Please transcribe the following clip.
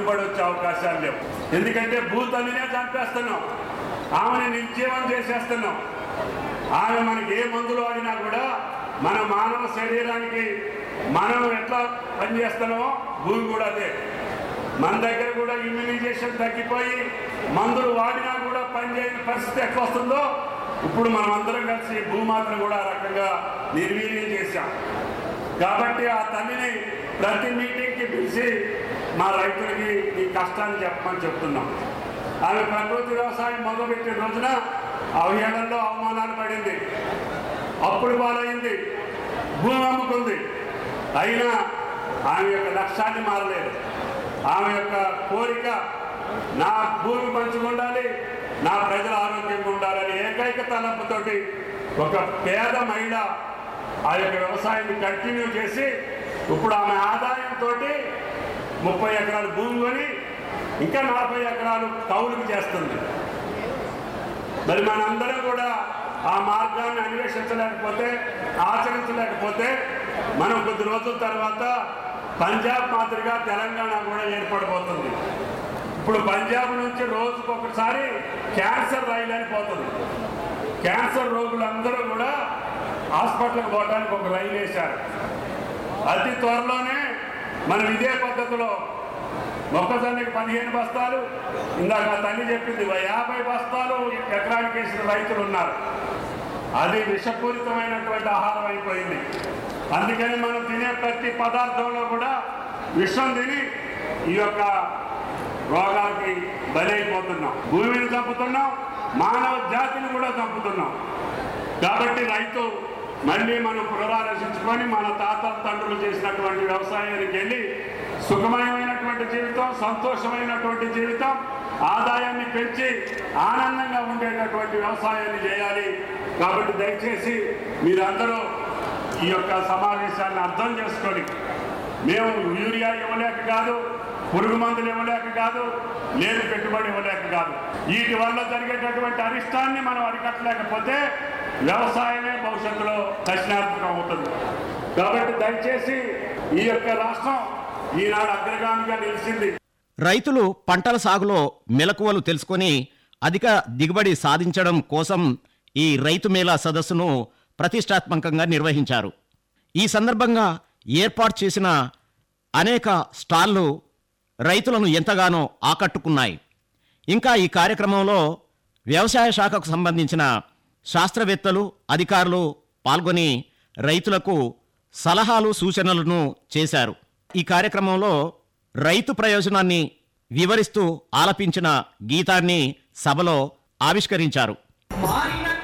దిగుబడి వచ్చే అవకాశాలు లేవు ఎందుకంటే భూతల్లినే చంపేస్తున్నాం ఆమెను నిర్జీవం చేసేస్తున్నాం ఆమె మనకి ఏ మందులు వాడినా కూడా మన మానవ శరీరానికి మనం ఎట్లా పనిచేస్తున్నామో భూమి కూడా అదే మన దగ్గర కూడా ఇమ్యూనైజేషన్ తగ్గిపోయి మందులు వాడినా కూడా పనిచేయని పరిస్థితి ఎట్లా వస్తుందో ఇప్పుడు మనం అందరం కలిసి భూమాతను కూడా ఆ రకంగా నిర్వీర్యం చేశాం కాబట్టి ఆ తల్లిని ప్రతి మీటింగ్కి పిలిచి మా రైతులకి ఈ కష్టాన్ని చెప్పమని చెప్తున్నాం ఆమె ప్రకృతి వ్యవసాయం మొదలుపెట్టిన రోజున అవహేళనలో అవమానాలు పడింది అప్పుడు పాలైంది భూమి అమ్ముకుంది అయినా ఆమె యొక్క లక్ష్యాన్ని మారలేదు ఆమె యొక్క కోరిక నా భూమి మంచిగా ఉండాలి నా ప్రజల ఆరోగ్యంగా ఉండాలని ఏకైక తలంపుతోటి ఒక పేద మహిళ ఆ యొక్క వ్యవసాయాన్ని కంటిన్యూ చేసి ఇప్పుడు ఆమె ఆదాయంతో ముప్పై ఎకరాలు భూమి కొని ఇంకా నలభై ఎకరాలు కౌలుకు చేస్తుంది మరి మనందరం కూడా ఆ మార్గాన్ని అన్వేషించలేకపోతే ఆచరించలేకపోతే మనం కొద్ది రోజుల తర్వాత పంజాబ్ మాదిరిగా తెలంగాణ కూడా ఏర్పడబోతుంది ఇప్పుడు పంజాబ్ నుంచి రోజుకు ఒకసారి క్యాన్సర్ రైలు అని పోతుంది క్యాన్సర్ రోగులందరూ కూడా హాస్పిటల్కి పోవడానికి ఒక రైలు వేశారు అతి త్వరలోనే మనం ఇదే పద్ధతిలో మొక్కజొన్నకి పదిహేను బస్తాలు ఇందాక ఆ తల్లి చెప్పింది "ఓ యాభై బస్తాలు ఎకరానికి వేసిన రైతులు ఉన్నారు అది విషపూరితమైనటువంటి ఆహారం అయిపోయింది అందుకని మనం తినే ప్రతి పదార్థంలో కూడా విషం తిని ఈ యొక్క రోగాలకి బలైపోతున్నాం భూమిని చంపుతున్నాం మానవ జాతిని కూడా చంపుతున్నాం కాబట్టి రైతు మళ్ళీ మనం పునరాలోచించుకొని మన తాత తండ్రులు చేసినటువంటి వ్యవసాయానికి వెళ్ళి సుఖమయమైనటువంటి జీవితం సంతోషమైనటువంటి జీవితం ఆదాయాన్ని పెంచి ఆనందంగా ఉండేటటువంటి వ్యవసాయాన్ని చేయాలి కాబట్టి దయచేసి మీరందరూ ఈ యొక్క సమావేశాన్ని అర్థం చేసుకొని మేము యూరియా ఇవ్వలేక కాదు పురుగు మందులు ఇవ్వలేక కాదు లేదు పెట్టుబడి ఇవ్వలేక కాదు వీటి వల్ల జరిగేటటువంటి అరిష్టాన్ని మనం అరికట్టలేకపోతే వ్యవసాయమే భవిష్యత్తులో దక్షిణార్థకం అవుతుంది కాబట్టి దయచేసి ఈ యొక్క రాష్ట్రం ఈనాడు అగ్రగామిగా నిలిచింది రైతులు పంటల సాగులో మెలకువలు తెలుసుకొని అధిక దిగుబడి సాధించడం కోసం ఈ రైతు మేళా సదస్సును ప్రతిష్టాత్మకంగా నిర్వహించారు ఈ సందర్భంగా ఏర్పాటు చేసిన అనేక స్టాళ్లు రైతులను ఎంతగానో ఆకట్టుకున్నాయి ఇంకా ఈ కార్యక్రమంలో వ్యవసాయ శాఖకు సంబంధించిన శాస్త్రవేత్తలు అధికారులు పాల్గొని రైతులకు సలహాలు సూచనలను చేశారు ఈ కార్యక్రమంలో రైతు ప్రయోజనాన్ని వివరిస్తూ ఆలపించిన గీతాన్ని సభలో ఆవిష్కరించారు